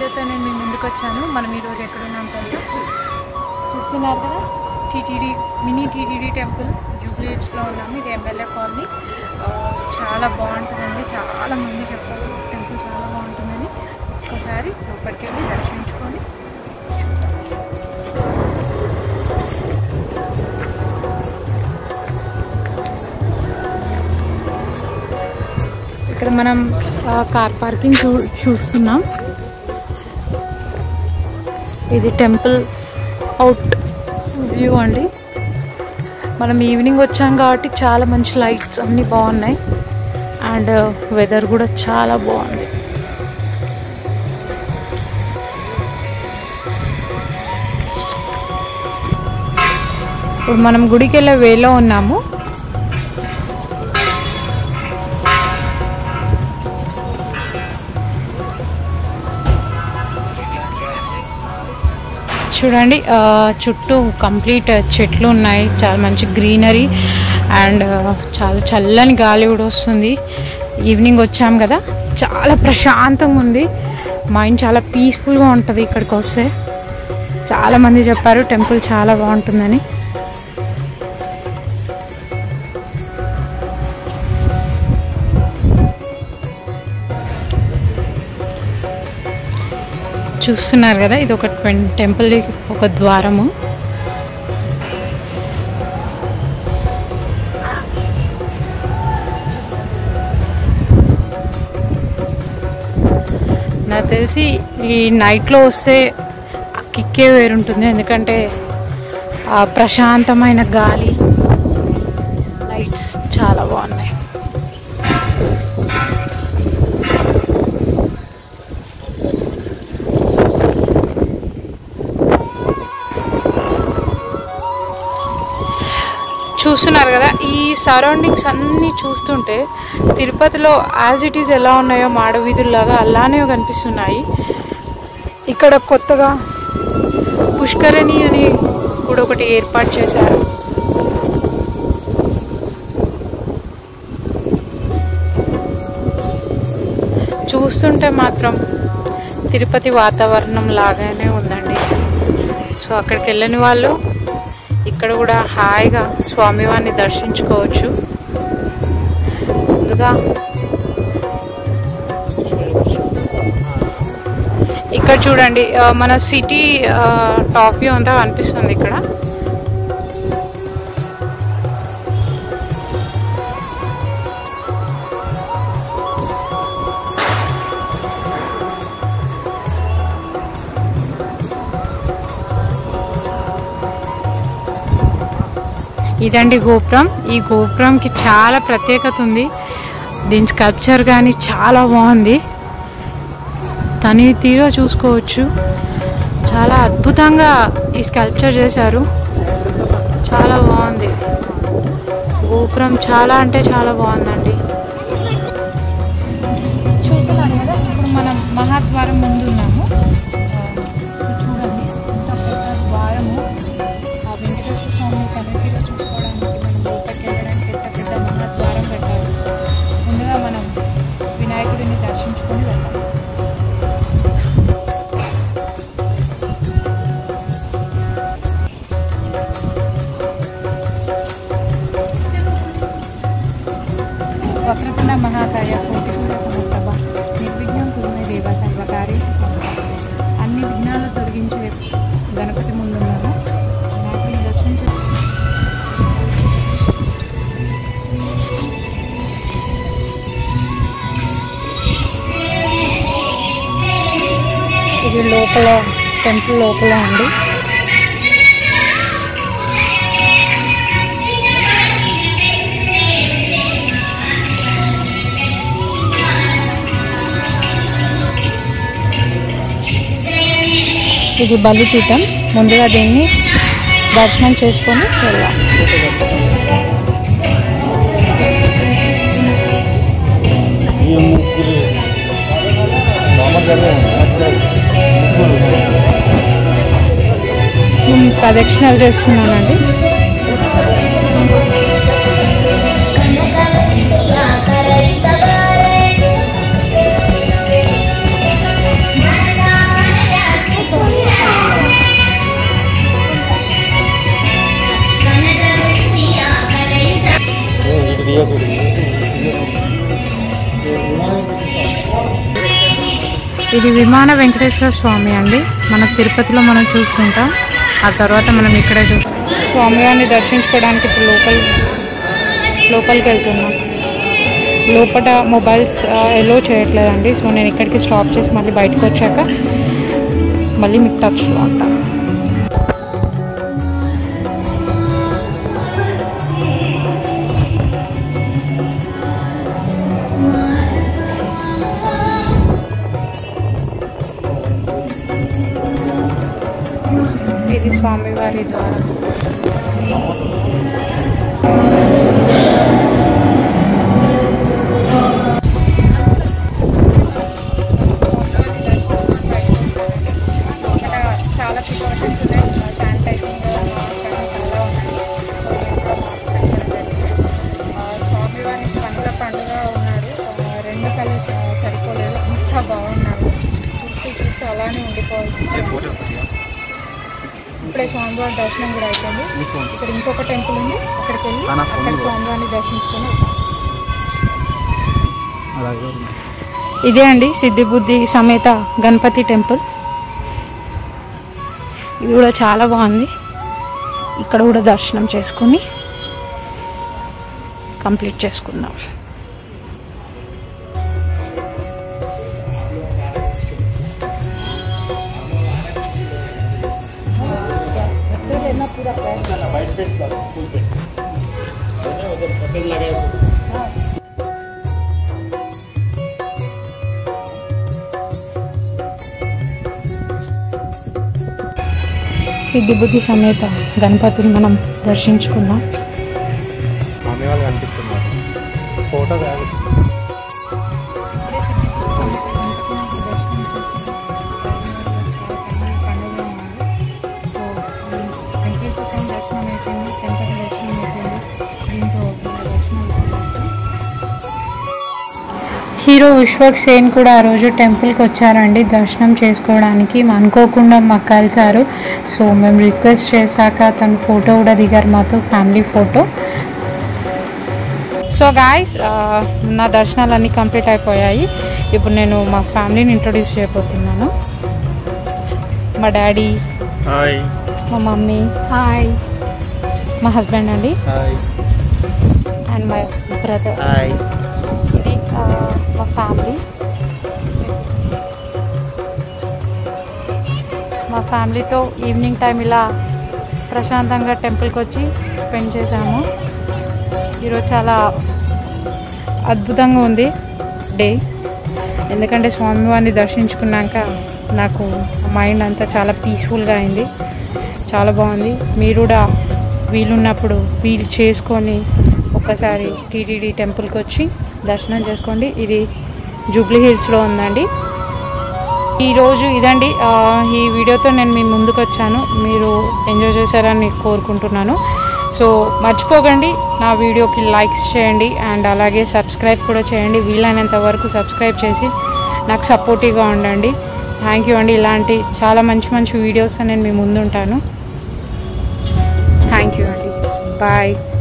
వీడియోతో నేను మీ ముందుకు వచ్చాను మనం ఈరోజు ఎక్కడున్నాం తెలుసా చూస్తున్నారు కదా TTD mini TTD temple Jubilee హిల్స్లో ఉన్నాము ఇది ఎమ్మెల్యే కాలనీ ఆ, చాలా బాగుంటుందండి చాలా మంది చెప్పారు టెంపుల్ చాలా బాగుంటుందని ఒకసారి లోపలికి వెళ్ళి దర్శించుకొని ఇక్కడ మనం ఆ, కార్ పార్కింగ్ చూ చూస్తున్నాం ఇది టెంపుల్ అవుట్ వ్యూ అండి మనం ఈవినింగ్ వచ్చాం కాబట్టి చాలా మంచి లైట్స్ అన్నీ బాగున్నాయి అండ్ వెదర్ కూడా చాలా బాగుంది ఇప్పుడు మనం గుడికి వెళ్ళే వేలో ఉన్నాము చూడండి ఆ, చుట్టూ కంప్లీట్ చెట్లు ఉన్నాయి చాలా మంచి గ్రీనరీ అండ్ చాలా చల్లని గాలి కూడా వస్తుంది ఈవినింగ్ వచ్చాం కదా చాలా ప్రశాంతంగా ఉంది మైండ్ చాలా పీస్ఫుల్గా ఉంటుంది ఇక్కడికి వస్తే చాలా మంది చెప్పారు టెంపుల్ చాలా బాగుంటుందని చూస్తున్నారు కదా ఇది ఒక టెంపుల్ ఒక ద్వారము నాకు తెలిసి ఈ నైట్లో వస్తే ఆ కిక్కే వేరుంటుంది ఎందుకంటే ఆ ప్రశాంతమైన గాలి లైట్స్ చాలా బాగున్నాయి చూస్తున్నారు కదా ఈ సరౌండింగ్స్ అన్నీ చూస్తుంటే తిరుపతిలో యాజ్ ఇట్ ఈజ్ ఎలా ఉన్నాయో మాడ వీధుల్లాగా అలానే కనిపిస్తున్నాయి ఇక్కడ కొత్తగా పుష్కరిణి అని కూడా ఒకటి ఏర్పాటు చేశారు చూస్తుంటే మాత్రం తిరుపతి వాతావరణం లాగానే ఉందండి సో అక్కడికి వెళ్ళని వాళ్ళు ఇక్కడ కూడా హాయిగా స్వామివారిని దర్శించుకోవచ్చు ముందుగా ఇక్కడ చూడండి ఆ, మన సిటీ టాప్ వ్యూ అంతా కనిపిస్తుంది ఇక్కడ ఇదండి గోపురం ఈ గోపురంకి చాలా ప్రత్యేకత ఉంది దీని స్కల్ప్చర్ కానీ చాలా బాగుంది తని తీరో చూసుకోవచ్చు చాలా అద్భుతంగా ఈ స్కల్ప్చర్ చేశారు చాలా బాగుంది గోపురం చాలా అంటే చాలా బాగుందండి చూస్తున్నాను కదా ఇప్పుడు మనం మహాద్వారం ముందు ఉన్నాము చూడండి ఎంత పెద్ద ద్వారము ఆ వెంకటేశ్వర స్వామి తనిఖీలో చూసుకోవడానికి మనం లోపలికి వెళ్ళడానికి ఎంత పెద్ద మహాద్వారం పెట్టారు ముందుగా మనం వినాయకుడిని దర్శించుకొని వెళ్ళాలి వక్రతుండ మహాకాయ కోటి సూర్య సమప్రభ నిర్విఘ్నం కురుమే దేవ సర్వకారి అన్ని విఘ్నాలు తొలగించే గణపతి ముందున్నాను వినాయకుడిని దర్శించు ఇది లోపల టెంపుల్ లోపల ఉంది ఇది బలిపీఠం ముందుగా దీన్ని దర్శనం చేసుకొని వెళ్ళాం ఈ ముగ్గురు మామగారు ముగ్గురు నేను ప్రదక్షిణలు చేస్తున్నానండి కరళిత ఇది విమాన వెంకటేశ్వర స్వామి అండి మన తిరుపతిలో మనం చూస్తుంటాం ఆ తర్వాత మనం ఇక్కడే చూస్తాం స్వామివారిని దర్శించుకోవడానికి ఇప్పుడు లోపల లోపలికి వెళ్తున్నాం లోపల మొబైల్స్ ఎలో చేయట్లేదండి సో నేను ఇక్కడికి స్టాప్ చేసి మళ్ళీ బయటకు వచ్చాక మళ్ళీ మీకు టచ్లో ఉంటాను ఇది స్వామివారి ద్వారా చాలా ప్రికాషన్స్ ఉన్నాయి శానిటైజింగ్ చాలా ఉన్నాయి స్వామివారిని పండుగ పండుగ ఉన్నారు ఆ, రెండు కళ్ళు స- సరిపోలేదు ఇంకా బాగున్నారు చూస్తూ చూస్తూ అలానే ఉండిపోవాలి ఇప్పుడే స్వామివారి దర్శనం కూడా అయిపోయింది ఇక్కడ ఇంకొక టెంపుల్ ఉంది అక్కడికి వెళ్ళి అక్కడ స్వామివారిని దర్శించుకొని వస్తాం. ఇదే అండి సిద్ధిబుద్ధి సమేత గణపతి టెంపుల్ ఇది కూడా చాలా బాగుంది ఇక్కడ కూడా దర్శనం చేసుకొని కంప్లీట్ చేసుకుందాం సిద్ధిబుద్ధి సమేత గణపతిని మనం దర్శించుకుందాం ఆమె వాళ్ళు కనిపిస్తున్నారు ఫోటో కాదు హీరో విశ్వక్ సేన్ కూడా ఆ రోజు టెంపుల్కి వచ్చారండి దర్శనం చేసుకోవడానికి అనుకోకుండా మాకు కలిసారు సో మేము రిక్వెస్ట్ చేశాక తన ఫోటో కూడా దిగారు మాతో ఫ్యామిలీ ఫోటో సో గాయస్ నా దర్శనాలు అన్నీ కంప్లీట్ అయిపోయాయి ఇప్పుడు నేను మా ఫ్యామిలీని ఇంట్రొడ్యూస్ చేయబోతున్నాను మా డాడీ హాయ్ మా మమ్మీ హాయ్ మా హస్బెండ్ అండి hi and my brother hi ఇది ఆ, మా ఫ్యామిలీ మా ఫ్యామిలీతో ఈవినింగ్ టైం ఇలా ప్రశాంతంగా టెంపుల్కి వచ్చి స్పెండ్ చేశాము ఈరోజు చాలా అద్భుతంగా ఉంది డే ఎందుకంటే స్వామివారిని దర్శించుకున్నాక నాకు మైండ్ అంతా చాలా పీస్ఫుల్గా అయింది చాలా బాగుంది మీరు కూడా వీలున్నప్పుడు వీలు చేసుకొని ఒక్కసారి టీటీడీ టెంపుల్కి వచ్చి దర్శనం చేసుకోండి ఇది జూబ్లీ హిల్స్లో ఉందండి ఈరోజు ఇదండి ఆ, ఈ వీడియోతో నేను మీ ముందుకు వచ్చాను మీరు ఎంజాయ్ చేశారని కోరుకుంటున్నాను సో మర్చిపోకండి నా వీడియోకి లైక్స్ చేయండి అండ్ అలాగే సబ్స్క్రైబ్ కూడా చేయండి వీలైనంత వరకు సబ్స్క్రైబ్ చేసి నాకు సపోర్టివ్గా ఉండండి థ్యాంక్ యూ అండి ఇలాంటి చాలా మంచి మంచి వీడియోస్ నేను మీ ముందు ఉంటాను థ్యాంక్ యూ అండి బాయ్